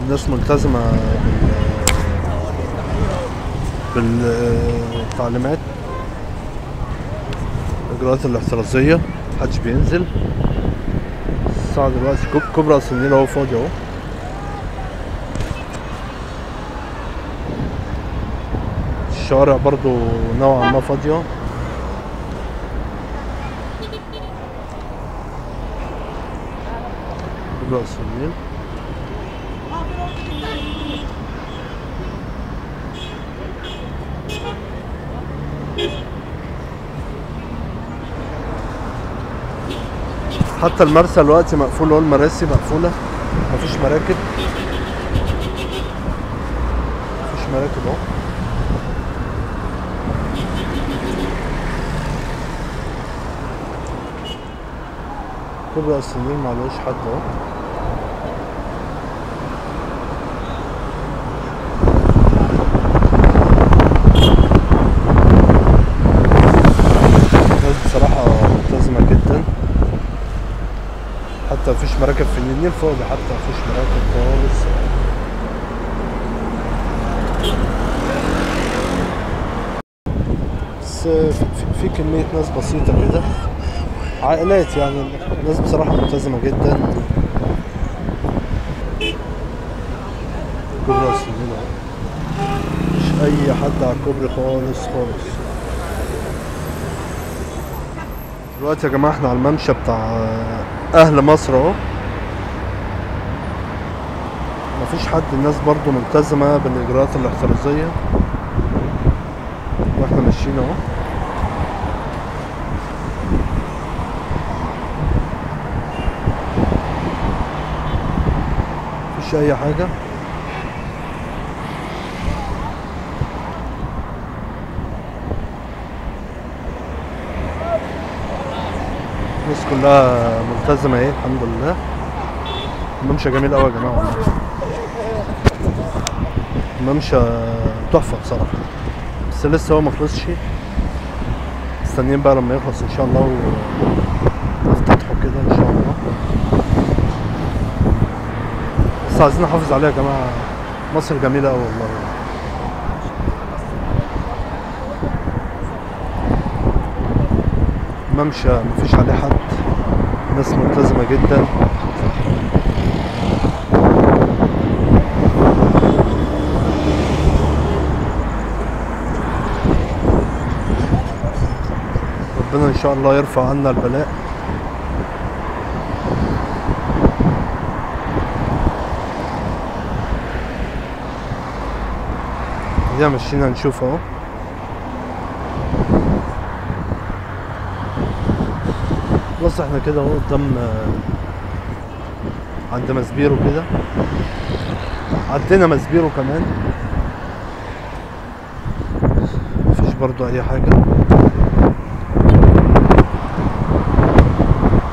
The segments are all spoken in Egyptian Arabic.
الناس ملتزمة بال بالتعليمات الإجراءات الاحترازية محدش بينزل الساعة دلوقتي كوب- كوبري أصل النيل أهو فاضي أهو الشوارع برضو نوعا ما فاضية كوبري أصل النيل حتى المرسى دلوقتي مقفول اهو المراسي مقفولة مفيش مراكب مفيش مراكب اهو كوبري أصل النيل معلوش حد اهو الناس بصراحة ملتزمة جدا حتى مفيش مراكب في النيل النيل فاضي حتى مفيش مراكب خالص بس في, في- في كمية ناس بسيطة كده عائلات يعني الناس بصراحة ملتزمة جدا كوبري أصل النيل أهو مش أي حد على الكوبري خالص خالص دلوقتي يا جماعة احنا على الممشى بتاع أهل مصر أهو مفيش حد الناس برضو ملتزمة بالإجراءات الاحترازية واحنا ماشيين أهو مفيش أي حاجة الناس كلها ملتزمة اهي الحمد لله الممشى جميل قوي يا جماعة والله الممشى تحفة بصراحة بس لسه هو مخلصش مستنيين بقى لما يخلص ان شاء الله ونفتتحه كده ان شاء الله بس عايزين نحافظ عليها يا جماعة مصر جميلة قوي والله ممشى مفيش عليه حد ناس ملتزمة جدا ربنا ان شاء الله يرفع عنا البلاء دي مشينا نشوف اهو بص احنا كده اهو قدام آه، عند مسبيرو كده عدينا مسبيرو كمان مفيش برضو اي حاجة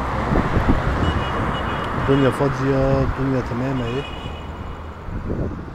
الدنيا فاضية الدنيا تمام اهي